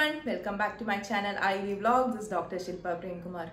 everyone, welcome back to my channel IV Vlog. This is Dr. Shilpa Premkumar.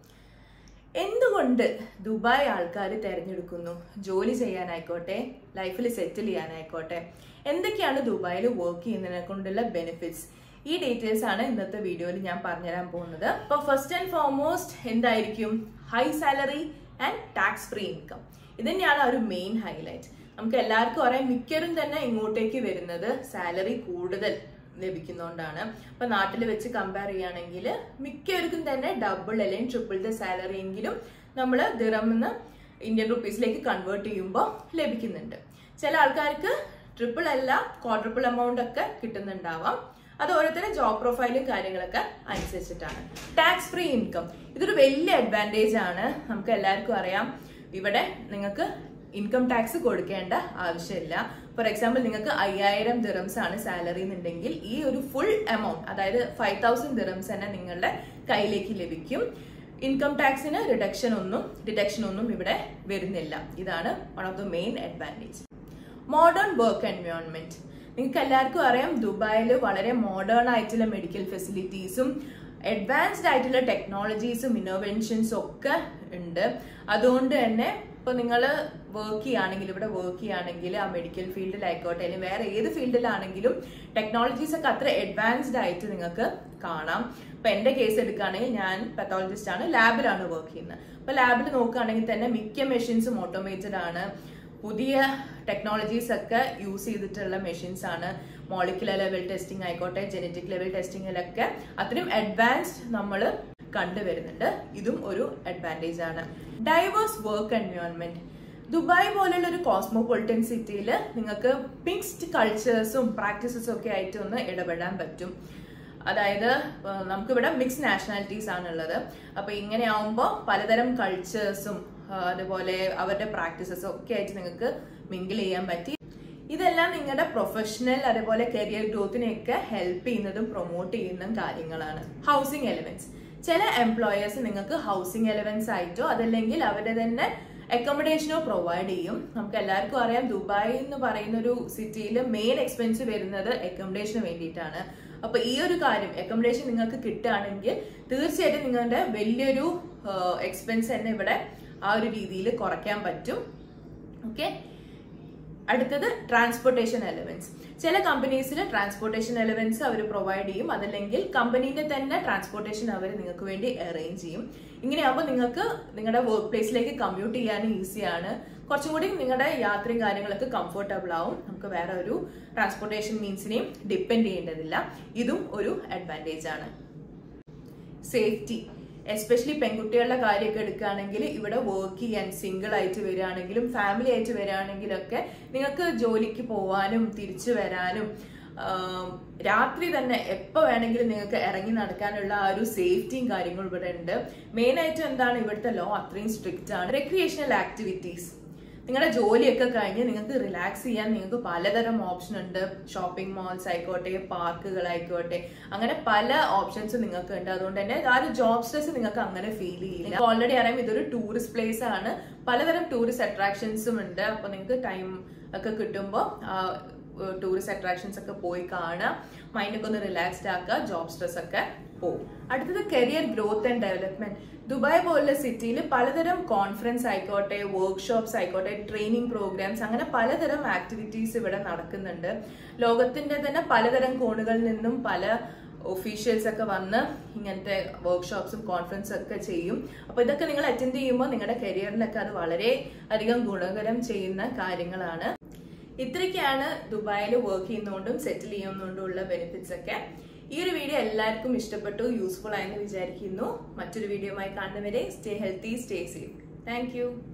എന്തുകൊണ്ട് ദുബായ് ആൾക്കാർ തിരഞ്ഞെടുക്കുന്നു ജോലി ചെയ്യാനായിക്കോട്ടെ ലൈഫിൽ സെറ്റിൽ ചെയ്യാനായിക്കോട്ടെ എന്തൊക്കെയാണ് ദുബായിൽ വർക്ക് ചെയ്യുന്നതിനെ കൊണ്ടുള്ള ബെനിഫിറ്റ്സ് ഈ ഡീറ്റെയിൽസ് ആണ് ഇന്നത്തെ വീഡിയോയിൽ ഞാൻ പറഞ്ഞുതരാൻ പോകുന്നത് അപ്പോൾ ഫസ്റ്റ് ആൻഡ് ഫോർമോസ്റ്റ് എന്തായിരിക്കും high salary and tax free income ഇത് തന്നെയാണ് ആ ഒരു മെയിൻ ഹൈലൈറ്റ് നമുക്ക് എല്ലാവർക്കും അറിയാം മിക്കരും തന്നെ ഇങ്ങോട്ടേക്ക് വരുന്നത് സാലറി കൂടുതൽ ലഭിക്കുന്നതുകൊണ്ടാണ് അപ്പൊ നാട്ടിൽ വെച്ച് കമ്പയർ ചെയ്യുകയാണെങ്കിൽ മിക്കവർക്കും തന്നെ ഡബിൾ അല്ലെങ്കിൽ ട്രിപ്പിൾ സാലറി എങ്കിലും നമ്മൾ ദിറമെന്ന് ഇന്ത്യൻ റുപ്പീസിലേക്ക് കൺവേർട്ട് ചെയ്യുമ്പോൾ ലഭിക്കുന്നുണ്ട് ചില ആൾക്കാർക്ക് ട്രിപ്പിൾ അല്ല ക്വാഡ്രിപ്പിൾ എമൗണ്ട് ഒക്കെ കിട്ടുന്നുണ്ടാവാം അത് ഓരോരുത്തരുടെ ജോബ് പ്രൊഫൈലും കാര്യങ്ങളൊക്കെ അനുസരിച്ചിട്ടാണ് ടാക്സ് ഫ്രീ ഇൻകം ഇതൊരു വലിയ അഡ്വാൻറ്റേജ് ആണ് നമുക്ക് എല്ലാവർക്കും അറിയാം ഇവിടെ നിങ്ങൾക്ക് ഇൻകം ടാക്സ് കൊടുക്കേണ്ട ആവശ്യമില്ല ഫോർ എക്സാമ്പിൾ നിങ്ങൾക്ക് അയ്യായിരം ദിറംസ് ആണ് സാലറി എന്നുണ്ടെങ്കിൽ ഈ ഒരു ഫുൾ എമൗണ്ട് അതായത് ഫൈവ് തൗസൻഡ് ദിറംസ് തന്നെ നിങ്ങളുടെ കയ്യിലേക്ക് ലഭിക്കും ഇൻകം ടാക്സിന് റിഡക്ഷൻ ഒന്നും ഡിഡക്ഷൻ ഒന്നും ഇവിടെ വരുന്നില്ല ഇതാണ് one of the main advantage modern work environment നിങ്ങൾക്ക് എല്ലാവർക്കും അറിയാം ദുബായിൽ വളരെ മോഡേൺ ആയിട്ടുള്ള മെഡിക്കൽ ഫെസിലിറ്റീസും അഡ്വാൻസ്ഡ് ആയിട്ടുള്ള ടെക്നോളജീസും ഇന്നോവേഷൻസും ഒക്കെ ഉണ്ട് അതുകൊണ്ട് തന്നെ ഇപ്പൊ നിങ്ങൾ വർക്ക് ചെയ്യുകയാണെങ്കിൽ ഇവിടെ വർക്ക് ചെയ്യുകയാണെങ്കിൽ ആ മെഡിക്കൽ ഫീൽഡിലായിക്കോട്ടെ അല്ലെങ്കിൽ വേറെ ഏത് ഫീൽഡിലാണെങ്കിലും ടെക്നോളജീസ് ഒക്കെ അത്ര അഡ്വാൻസ്ഡ് ആയിട്ട് നിങ്ങൾക്ക് കാണാം ഇപ്പൊ എന്റെ കേസ് എടുക്കുകയാണെങ്കിൽ ഞാൻ പത്തോളജിസ്റ്റ് ആണ് ലാബിലാണ് വർക്ക് ചെയ്യുന്നത് അപ്പൊ ലാബിൽ നോക്കുകയാണെങ്കിൽ തന്നെ മിക്ക മെഷീൻസും ഓട്ടോമേറ്റഡ് ആണ് പുതിയ ടെക്നോളജീസ് ഒക്കെ യൂസ് ചെയ്തിട്ടുള്ള മെഷീൻസ് ആണ് മോളിക്കുലർ ലെവൽ ടെസ്റ്റിംഗ് ആയിക്കോട്ടെ ജനറ്റിക് ലെവൽ ടെസ്റ്റിംഗിലൊക്കെ അത്രയും അഡ്വാൻസ്ഡ് നമ്മൾ കണ്ടുവരുന്നുണ്ട് ഇതും ഒരു അഡ്വാൻറ്റേജ് ആണ് ഡൈവേഴ്സ് വർക്ക് എൻവയോൺമെന്റ് ദുബായ് പോലുള്ള ഒരു കോസ്മോപൊളിറ്റൻ സിറ്റിയിൽ നിങ്ങൾക്ക് മിക്സ്ഡ് കൾച്ചേഴ്സും പ്രാക്ടീസസും ഒക്കെ ആയിട്ട് ഒന്ന് ഇടപെടാൻ പറ്റും അതായത് നമുക്കിവിടെ മിക്സ് നാഷണാലിറ്റീസ് ആണുള്ളത് അപ്പൊ ഇങ്ങനെ ആവുമ്പോൾ പലതരം കൾച്ചേഴ്സും അതുപോലെ അവരുടെ പ്രാക്ടീസസും ഒക്കെ ആയിട്ട് നിങ്ങൾക്ക് മിങ്കിൾ ചെയ്യാൻ പറ്റി ഇതെല്ലാം നിങ്ങളുടെ പ്രൊഫഷണൽ അതേപോലെ കരിയർ ഗ്രോത്തിനെയൊക്കെ ഹെൽപ്പ് ചെയ്യുന്നതും പ്രൊമോട്ട് ചെയ്യുന്നതും കാര്യങ്ങളാണ് ഹൗസിംഗ് എലവൻസ് ചില എംപ്ലോയേഴ്സ് നിങ്ങൾക്ക് ഹൗസിംഗ് എലവൻസ് ആയിട്ടോ അതല്ലെങ്കിൽ അവരുടെ തന്നെ അക്കോമഡേഷനോ പ്രൊവൈഡ് ചെയ്യും നമുക്ക് എല്ലാവർക്കും അറിയാം ദുബായ് എന്ന് പറയുന്ന ഒരു സിറ്റിയിൽ മെയിൻ എക്സ്പെൻസ് വരുന്നത് അക്കോമഡേഷന് വേണ്ടിയിട്ടാണ് അപ്പൊ ഈ ഒരു കാര്യം അക്കോമഡേഷൻ നിങ്ങൾക്ക് കിട്ടുകയാണെങ്കിൽ തീർച്ചയായിട്ടും നിങ്ങളുടെ വലിയൊരു എക്സ്പെൻസ് തന്നെ ഇവിടെ ആ ഒരു രീതിയിൽ കുറയ്ക്കാൻ പറ്റും ഓക്കെ അടുത്തത് ട്രാൻസ്പോർട്ടേഷൻ എലവൻസ് ചില കമ്പനീസിൽ ട്രാൻസ്പോർട്ടേഷൻ എലവൻസ് അവർ പ്രൊവൈഡ് ചെയ്യും അതല്ലെങ്കിൽ കമ്പനീന്റെ തന്നെ ട്രാൻസ്പോർട്ടേഷൻ അവർ നിങ്ങൾക്ക് വേണ്ടി അറേഞ്ച് ചെയ്യും ഇങ്ങനെയാകുമ്പോൾ നിങ്ങൾക്ക് നിങ്ങളുടെ വർക്ക് പ്ലേസിലേക്ക് കമ്മ്യൂട്ട് ചെയ്യാനും ഈസിയാണ് കുറച്ചും കൂടി നിങ്ങളുടെ യാത്രയും കാര്യങ്ങളൊക്കെ കംഫർട്ടബിൾ ആവും നമുക്ക് വേറെ ഒരു ട്രാൻസ്പോർട്ടേഷൻ മീൻസിനെയും ഡിപ്പെൻഡ് ചെയ്യേണ്ടതില്ല ഇതും ഒരു അഡ്വാൻറ്റേജ് ആണ് സേഫ്റ്റി എസ്പെഷ്യലി പെൺകുട്ടികളുടെ കാര്യമൊക്കെ എടുക്കുകയാണെങ്കിൽ ഇവിടെ വർക്ക് ചെയ്യാൻ സിംഗിൾ ആയിട്ട് വരികയാണെങ്കിലും ഫാമിലി ആയിട്ട് വരികയാണെങ്കിലൊക്കെ നിങ്ങൾക്ക് ജോലിക്ക് പോവാനും തിരിച്ചു വരാനും രാത്രി തന്നെ എപ്പോൾ വേണമെങ്കിലും നിങ്ങൾക്ക് ഇറങ്ങി നടക്കാനുള്ള ആ ഒരു സേഫ്റ്റിയും കാര്യങ്ങളും ഇവിടെ ഉണ്ട് മെയിൻ ആയിട്ട് എന്താണ് ഇവിടുത്തെ ലോ അത്രയും സ്ട്രിക്റ്റ് ആണ് റെക്രിയേഷണൽ ആക്ടിവിറ്റീസ് നിങ്ങളുടെ ജോലിയൊക്കെ കഴിഞ്ഞ് നിങ്ങൾക്ക് റിലാക്സ് ചെയ്യാൻ നിങ്ങൾക്ക് പലതരം ഓപ്ഷൻ ഉണ്ട് ഷോപ്പിംഗ് മോൾസ് ആയിക്കോട്ടെ പാർക്കുകളായിക്കോട്ടെ അങ്ങനെ പല ഓപ്ഷൻസ് നിങ്ങൾക്ക് ഉണ്ട് അതുകൊണ്ട് തന്നെ ആ ഒരു ജോബ് സ്ട്രെസ് നിങ്ങൾക്ക് അങ്ങനെ ഫീൽ ചെയ്യില്ല ഓൾറെഡി അറിയാം ഇതൊരു ടൂറിസ്റ്റ് പ്ലേസ് ആണ് പലതരം ടൂറിസ്റ്റ് അട്രാക്ഷൻസും ഉണ്ട് അപ്പൊ നിങ്ങൾക്ക് ടൈം ഒക്കെ കിട്ടുമ്പോൾ ടൂറിസ്റ്റ് അട്രാക്ഷൻസ് ഒക്കെ പോയി കാണുക മൈൻഡൊക്കെ ഒന്ന് റിലാക്സ്ഡ് ആക്കുക ജോബ് സ്ട്രെസ് ഒക്കെ പോകും അടുത്തത് career growth and development Dubai പോലുള്ള സിറ്റിയിൽ പലതരം കോൺഫറൻസ് ആയിക്കോട്ടെ വർക്ക്ഷോപ്സ് ആയിക്കോട്ടെ ട്രെയിനിങ് പ്രോഗ്രാംസ് അങ്ങനെ പലതരം ആക്ടിവിറ്റീസ് ഇവിടെ നടക്കുന്നുണ്ട് ലോകത്തിന്റെ തന്നെ പലതരം കോണുകളിൽ നിന്നും പല ഒഫീഷ്യൽസ് ഒക്കെ വന്ന് ഇങ്ങനത്തെ വർക്ക്ഷോപ്സും കോൺഫറൻസും ഒക്കെ ചെയ്യും അപ്പൊ ഇതൊക്കെ നിങ്ങൾ അറ്റൻഡ് ചെയ്യുമ്പോൾ നിങ്ങളുടെ കരിയറിനൊക്കെ അത് വളരെ അധികം ഗുണകരം ചെയ്യുന്ന കാര്യങ്ങളാണ് ഇത്രയൊക്കെയാണ് ദുബായിൽ വർക്ക് ചെയ്യുന്നതുകൊണ്ടും സെറ്റിൽ ചെയ്യുന്നതുകൊണ്ടും ഉള്ള ബെനിഫിറ്റ്സ് ഒക്കെ ഈ ഒരു വീഡിയോ എല്ലാവർക്കും ഇഷ്ടപ്പെട്ടു യൂസ്ഫുൾ ആയെന്ന് വിചാരിക്കുന്നു മറ്റൊരു വീഡിയോയുമായി കാണുന്നവരെ stay healthy stay safe thank